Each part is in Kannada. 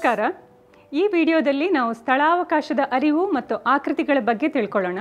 ನಮಸ್ಕಾರ ಈ ವಿಡಿಯೋದಲ್ಲಿ ನಾವು ಸ್ಥಳಾವಕಾಶದ ಅರಿವು ಮತ್ತು ಆಕೃತಿಗಳ ಬಗ್ಗೆ ತಿಳ್ಕೊಳ್ಳೋಣ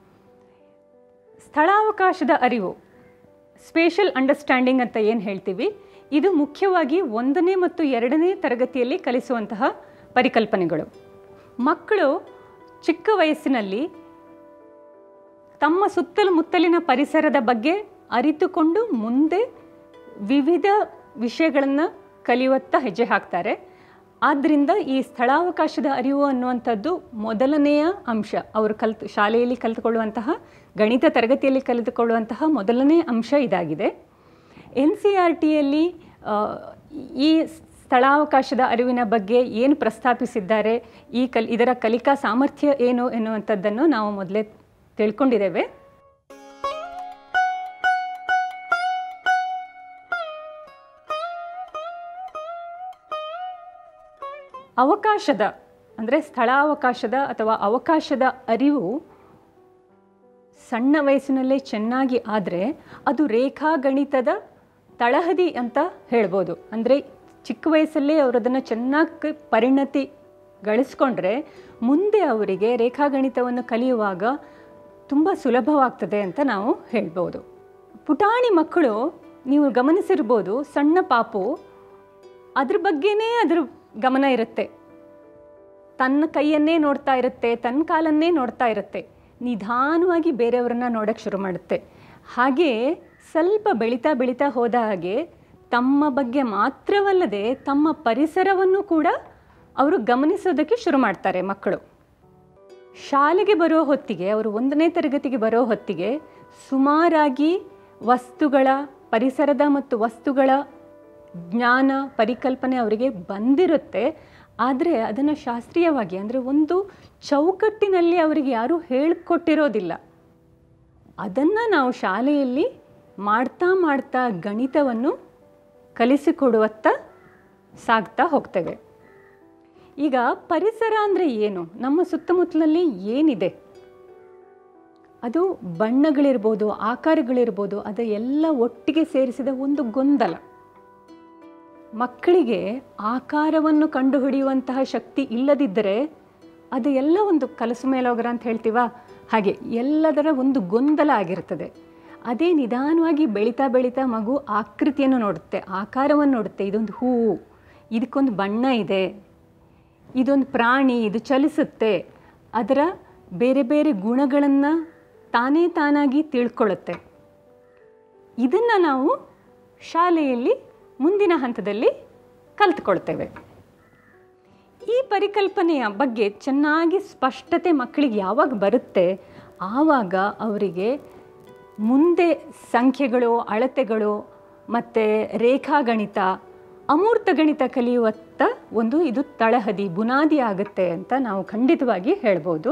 ಸ್ಥಳಾವಕಾಶದ ಅರಿವು ಸ್ಪೇಷಲ್ ಅಂಡರ್ಸ್ಟ್ಯಾಂಡಿಂಗ್ ಅಂತ ಏನು ಹೇಳ್ತೀವಿ ಇದು ಮುಖ್ಯವಾಗಿ ಒಂದನೇ ಮತ್ತು ಎರಡನೇ ತರಗತಿಯಲ್ಲಿ ಕಲಿಸುವಂತಹ ಪರಿಕಲ್ಪನೆಗಳು ಮಕ್ಕಳು ಚಿಕ್ಕ ವಯಸ್ಸಿನಲ್ಲಿ ತಮ್ಮ ಸುತ್ತಮುತ್ತಲಿನ ಪರಿಸರದ ಬಗ್ಗೆ ಅರಿತುಕೊಂಡು ಮುಂದೆ ವಿವಿಧ ವಿಷಯಗಳನ್ನು ಕಲಿಯುವತ್ತ ಹೆಜ್ಜೆ ಹಾಕ್ತಾರೆ ಆದ್ದರಿಂದ ಈ ಸ್ಥಳಾವಕಾಶದ ಅರಿವು ಅನ್ನುವಂಥದ್ದು ಮೊದಲನೆಯ ಅಂಶ ಅವರು ಕಲ್ತು ಶಾಲೆಯಲ್ಲಿ ಕಲಿತುಕೊಳ್ಳುವಂತಹ ಗಣಿತ ತರಗತಿಯಲ್ಲಿ ಕಲಿತುಕೊಳ್ಳುವಂತಹ ಮೊದಲನೇ ಅಂಶ ಇದಾಗಿದೆ ಎನ್ ಸಿ ಆರ್ ಟಿಯಲ್ಲಿ ಈ ಸ್ಥಳಾವಕಾಶದ ಅರಿವಿನ ಬಗ್ಗೆ ಏನು ಪ್ರಸ್ತಾಪಿಸಿದ್ದಾರೆ ಈ ಕಲ್ ಇದರ ಕಲಿಕಾ ಸಾಮರ್ಥ್ಯ ಏನು ಎನ್ನುವಂಥದ್ದನ್ನು ನಾವು ಮೊದಲೇ ತಿಳ್ಕೊಂಡಿದ್ದೇವೆ ಅವಕಾಶದ ಅಂದರೆ ಸ್ಥಳಾವಕಾಶದ ಅಥವಾ ಅವಕಾಶದ ಅರಿವು ಸಣ್ಣ ವಯಸ್ಸಿನಲ್ಲೇ ಚೆನ್ನಾಗಿ ಆದರೆ ಅದು ರೇಖಾಗಣಿತದ ತಳಹದಿ ಅಂತ ಹೇಳ್ಬೋದು ಅಂದರೆ ಚಿಕ್ಕ ವಯಸ್ಸಲ್ಲೇ ಅವರು ಅದನ್ನು ಚೆನ್ನಾಗಿ ಪರಿಣತಿ ಗಳಿಸ್ಕೊಂಡ್ರೆ ಮುಂದೆ ಅವರಿಗೆ ರೇಖಾಗಣಿತವನ್ನು ಕಲಿಯುವಾಗ ತುಂಬ ಸುಲಭವಾಗ್ತದೆ ಅಂತ ನಾವು ಹೇಳ್ಬೋದು ಪುಟಾಣಿ ಮಕ್ಕಳು ನೀವು ಗಮನಿಸಿರ್ಬೋದು ಸಣ್ಣ ಪಾಪು ಅದ್ರ ಬಗ್ಗೆನೇ ಅದ್ರ ಗಮನ ಇರುತ್ತೆ ತನ್ನ ಕೈಯನ್ನೇ ನೋಡ್ತಾ ಇರುತ್ತೆ ತನ್ನ ಕಾಲನ್ನೇ ನೋಡ್ತಾ ಇರುತ್ತೆ ನಿಧಾನವಾಗಿ ಬೇರೆಯವ್ರನ್ನ ನೋಡೋಕ್ಕೆ ಶುರು ಮಾಡುತ್ತೆ ಹಾಗೆ ಸ್ವಲ್ಪ ಬೆಳೀತಾ ಬೆಳೀತಾ ಹೋದ ಹಾಗೆ ತಮ್ಮ ಬಗ್ಗೆ ಮಾತ್ರವಲ್ಲದೆ ತಮ್ಮ ಪರಿಸರವನ್ನು ಕೂಡ ಅವರು ಗಮನಿಸೋದಕ್ಕೆ ಶುರು ಮಾಡ್ತಾರೆ ಮಕ್ಕಳು ಶಾಲೆಗೆ ಬರೋ ಹೊತ್ತಿಗೆ ಅವರು ಒಂದನೇ ತರಗತಿಗೆ ಬರೋ ಹೊತ್ತಿಗೆ ಸುಮಾರಾಗಿ ವಸ್ತುಗಳ ಪರಿಸರದ ಮತ್ತು ವಸ್ತುಗಳ ಜ್ಞಾನ ಪರಿಕಲ್ಪನೆ ಅವರಿಗೆ ಬಂದಿರುತ್ತೆ ಆದರೆ ಅದನ್ನು ಶಾಸ್ತ್ರೀಯವಾಗಿ ಅಂದರೆ ಒಂದು ಚೌಕಟ್ಟಿನಲ್ಲಿ ಅವರಿಗೆ ಯಾರೂ ಹೇಳಿಕೊಟ್ಟಿರೋದಿಲ್ಲ ಅದನ್ನು ನಾವು ಶಾಲೆಯಲ್ಲಿ ಮಾಡ್ತಾ ಮಾಡ್ತಾ ಗಣಿತವನ್ನು ಕಲಿಸಿಕೊಡುವತ್ತ ಸಾಗ್ತಾ ಹೋಗ್ತೇವೆ ಈಗ ಪರಿಸರ ಅಂದರೆ ಏನು ನಮ್ಮ ಸುತ್ತಮುತ್ತಲಲ್ಲಿ ಏನಿದೆ ಅದು ಬಣ್ಣಗಳಿರ್ಬೋದು ಆಕಾರಗಳಿರ್ಬೋದು ಅದು ಎಲ್ಲ ಒಟ್ಟಿಗೆ ಸೇರಿಸಿದ ಒಂದು ಗೊಂದಲ ಮಕ್ಕಳಿಗೆ ಆಕಾರವನ್ನು ಕಂಡುಹಿಡಿಯುವಂತಹ ಶಕ್ತಿ ಇಲ್ಲದಿದ್ದರೆ ಅದು ಎಲ್ಲ ಒಂದು ಕಲಸು ಮೇಲೋಗರ ಅಂತ ಹೇಳ್ತೀವ ಹಾಗೆ ಎಲ್ಲದರ ಒಂದು ಗೊಂದಲ ಆಗಿರ್ತದೆ ಅದೇ ನಿಧಾನವಾಗಿ ಬೆಳೀತಾ ಬೆಳೀತಾ ಮಗು ಆಕೃತಿಯನ್ನು ನೋಡುತ್ತೆ ಆಕಾರವನ್ನು ನೋಡುತ್ತೆ ಇದೊಂದು ಹೂವು ಇದಕ್ಕೊಂದು ಬಣ್ಣ ಇದೆ ಇದೊಂದು ಪ್ರಾಣಿ ಇದು ಚಲಿಸುತ್ತೆ ಅದರ ಬೇರೆ ಬೇರೆ ಗುಣಗಳನ್ನು ತಾನೇ ತಾನಾಗಿ ತಿಳ್ಕೊಳ್ಳುತ್ತೆ ಇದನ್ನು ನಾವು ಶಾಲೆಯಲ್ಲಿ ಮುಂದಿನ ಹಂತದಲ್ಲಿ ಕಲ್ತ್ಕೊಳ್ತೇವೆ ಈ ಪರಿಕಲ್ಪನೆಯ ಬಗ್ಗೆ ಚೆನ್ನಾಗಿ ಸ್ಪಷ್ಟತೆ ಮಕ್ಕಳಿಗೆ ಯಾವಾಗ ಬರುತ್ತೆ ಆವಾಗ ಅವರಿಗೆ ಮುಂದೆ ಸಂಖ್ಯೆಗಳು ಅಳತೆಗಳು ಮತ್ತು ರೇಖಾಗಣಿತ ಅಮೂರ್ತ ಗಣಿತ ಕಲಿಯುವತ್ತ ಒಂದು ಇದು ತಳಹದಿ ಬುನಾದಿ ಆಗುತ್ತೆ ಅಂತ ನಾವು ಖಂಡಿತವಾಗಿ ಹೇಳ್ಬೋದು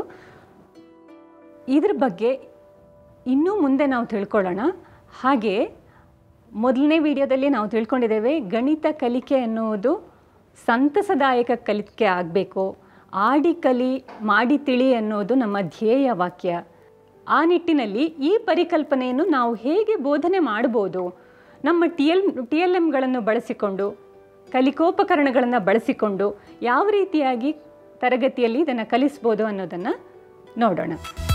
ಇದ್ರ ಬಗ್ಗೆ ಇನ್ನೂ ಮುಂದೆ ನಾವು ತಿಳ್ಕೊಳ್ಳೋಣ ಹಾಗೆ ಮೊದಲನೇ ವಿಡಿಯೋದಲ್ಲಿ ನಾವು ತಿಳ್ಕೊಂಡಿದ್ದೇವೆ ಗಣಿತ ಕಲಿಕೆ ಎನ್ನುವುದು ಸಂತಸದಾಯಕ ಕಲಿಕೆ ಆಗಬೇಕು ಆಡಿ ಕಲಿ ಮಾಡಿ ತಿಳಿ ಅನ್ನೋದು ನಮ್ಮ ಧ್ಯೇಯ ವಾಕ್ಯ ಆ ನಿಟ್ಟಿನಲ್ಲಿ ಈ ಪರಿಕಲ್ಪನೆಯನ್ನು ನಾವು ಹೇಗೆ ಬೋಧನೆ ಮಾಡ್ಬೋದು ನಮ್ಮ ಟಿ ಎಲ್ ಟಿ ಎಲ್ ಎಮ್ಗಳನ್ನು ಬಳಸಿಕೊಂಡು ಕಲಿಕೋಪಕರಣಗಳನ್ನು ಬಳಸಿಕೊಂಡು ಯಾವ ರೀತಿಯಾಗಿ ತರಗತಿಯಲ್ಲಿ ಇದನ್ನು ಕಲಿಸ್ಬೋದು ಅನ್ನೋದನ್ನು ನೋಡೋಣ